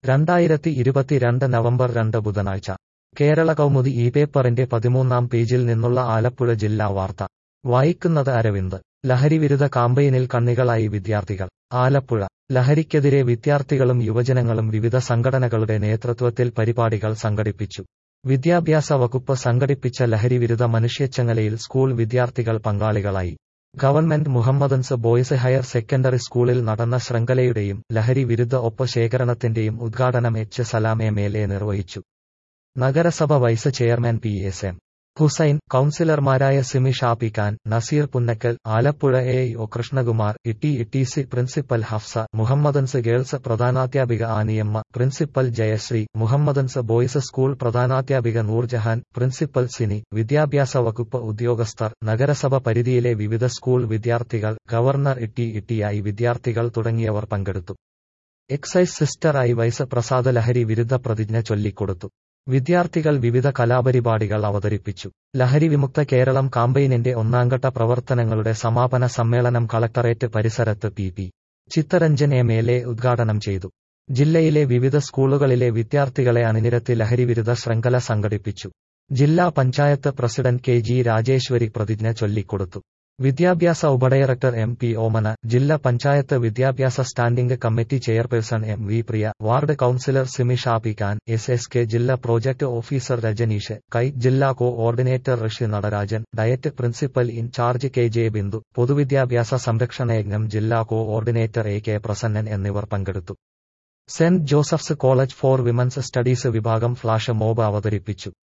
രണ്ടായിരത്തി ഇരുപത്തിരണ്ട് നവംബർ രണ്ട് ബുധനാഴ്ച കേരള കൗമുദി ഈ പേപ്പറിന്റെ പതിമൂന്നാം പേജിൽ നിന്നുള്ള ആലപ്പുഴ ജില്ലാ വാർത്ത വായിക്കുന്നത് അരവിന്ദ് ലഹരിവിരുദ്ധ കാമ്പയിനിൽ കണ്ണികളായി വിദ്യാർത്ഥികൾ ആലപ്പുഴ ലഹരിക്കെതിരെ വിദ്യാർത്ഥികളും യുവജനങ്ങളും വിവിധ സംഘടനകളുടെ നേതൃത്വത്തിൽ പരിപാടികൾ സംഘടിപ്പിച്ചു വിദ്യാഭ്യാസ വകുപ്പ് സംഘടിപ്പിച്ച ലഹരിവിരുദ്ധ മനുഷ്യച്ചങ്ങലയിൽ സ്കൂൾ വിദ്യാർത്ഥികൾ പങ്കാളികളായി government Mohammedans boys higher secondary സ്കൂളിൽ നടന്ന ശൃംഖലയുടെയും ലഹരി വിരുദ്ധ ഒപ്പ് ശേഖരണത്തിന്റെയും ഉദ്ഘാടനം H Salam M L A നിർവഹിച്ചു നഗരസഭ vice chairman P S M Hussain കൌൺസിലർമാരായ സിമി ഷാപ്പിഖാൻ നസീർ പുന്നക്കൽ ആലപ്പുഴ എ ഒ കൃഷ്ണകുമാർ ഇട്ടി ഇട്ടി സി പ്രിൻസിപ്പൽ ഹഫ്സ മുഹമ്മദൻസ് ഗേൾസ് പ്രധാനാധ്യാപിക Aniyamma principal Jayasree Mohammedans boys school പ്രധാനാധ്യാപിക നൂർജഹാൻ പ്രിൻസിപ്പൽ സിനി വിദ്യാഭ്യാസ വകുപ്പ് ഉദ്യോഗസ്ഥർ നഗരസഭ പരിധിയിലെ വിവിധ സ്കൂൾ വിദ്യാർത്ഥികൾ ഗവർണർ ഇട്ടി ഇട്ടിയായി വിദ്യാർത്ഥികൾ തുടങ്ങിയവർ പങ്കെടുത്തു എക്സൈസ് സിസ്റ്ററായി വൈസ് പ്രസാദ ലഹരി വിരുദ്ധ പ്രതിജ്ഞ ചൊല്ലിക്കൊടുത്തു വിദ്യാർത്ഥികൾ വിവിധ കലാപരിപാടികൾ അവതരിപ്പിച്ചു ലഹരി വിമുക്ത കേരളം കാമ്പയിനിന്റെ ഒന്നാംഘട്ട പ്രവർത്തനങ്ങളുടെ സമാപന സമ്മേളനം കളക്ടറേറ്റ് പരിസരത്ത് P P Chittaranjan M L A ഉദ്ഘാടനം ചെയ്തു ജില്ലയിലെ വിവിധ സ്കൂളുകളിലെ വിദ്യാർത്ഥികളെ അണിനിരത്തി ലഹരിവിരുദ്ധ ശൃംഖല സംഘടിപ്പിച്ചു ജില്ലാ panchayat president K G Rajeswari പ്രതിജ്ഞ ചൊല്ലിക്കൊടുത്തു വിദ്യാഭ്യാസ ഉപഡയറക്ടർ എം പി ഓമന ജില്ലാ പഞ്ചായത്ത് വിദ്യാഭ്യാസ standing committee chairperson M V Priya ward councillor Simi Shappi Khan S S K ജില്ലാ പ്രോജക്ട് ഓഫീസർ രജനീഷ് കൈ ജില്ലാ coordinator Rishi Natarajan DIET principal in-charge K J Bindu പൊതുവിദ്യാഭ്യാസ സംരക്ഷണയജ്ഞം ജില്ലാ coordinator A K Prasannan എന്നിവർ പങ്കെടുത്തു saint Joseph's college for women's studies വിഭാഗം ഫ്ലാഷ് മോബ് അവതരിപ്പിച്ചു